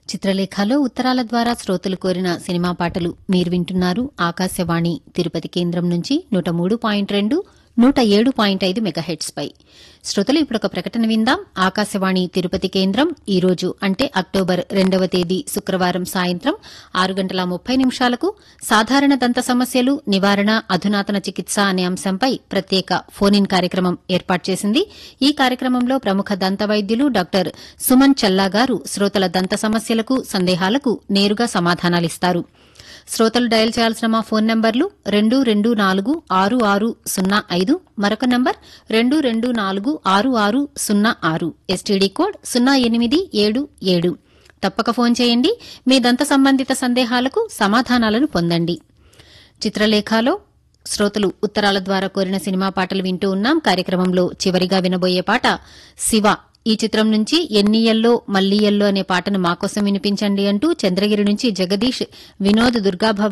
చిత్రలేఖలో ఉత్తరాల ద్వారా శ్రోతలు కోరిన సినిమా పాటలు మీరు వింటున్నారు ఆకాశవాణి తిరుపతి కేంద్రం నుంచి నూట మూడు పాయింట్ రెండు నూట ఏడు పాయింట్ ఐదు మెగాహెట్స్ పై శ్రోతలు ఇప్పుడు ఒక ప్రకటన విందాం ఆకాశవాణి తిరుపతి కేంద్రం ఈ రోజు అంటే అక్టోబర్ రెండవ తేదీ శుక్రవారం సాయంత్రం ఆరు గంటల ముప్పై నిమిషాలకు సాధారణ దంత సమస్యలు నివారణ అధునాతన చికిత్స అనే అంశంపై ప్రత్యేక ఫోన్ ఇన్ కార్యక్రమం ఏర్పాటు చేసింది ఈ కార్యక్రమంలో ప్రముఖ దంత వైద్యులు డాక్టర్ సుమన్ చల్లా గారు శ్రోతల దంత సమస్యలకు సందేహాలకు నేరుగా సమాధానాలిస్తారు శ్రోతలు డయల్ చేయాల్సిన మా ఫోన్ నంబర్లు రెండు రెండు నాలుగు ఆరు ఆరు సున్నా ఐదు మరొక నంబర్ రెండు రెండు నాలుగు ఆరు ఆరు సున్నా ఆరు ఎస్టీడీ కోడ్ సున్నా ఎనిమిది ఏడు ఏడు తప్పక ఫోన్ చేయండి మీ దంత సంబంధిత సందేహాలకు సమాధానాలను పొందండి చిత్రలేఖలో శ్రోతలు ఉత్తరాల ద్వారా కోరిన సినిమా పాటలు వింటూ ఉన్నాం కార్యక్రమంలో చివరిగా వినబోయే పాట శివ ఈ చిత్రం నుంచి ఎన్నియల్లో మల్లియల్లో అనే పాటను మాకోసం వినిపించండి అంటూ చంద్రగిరి నుంచి జగదీష్ వినోద్ దుర్గాభవ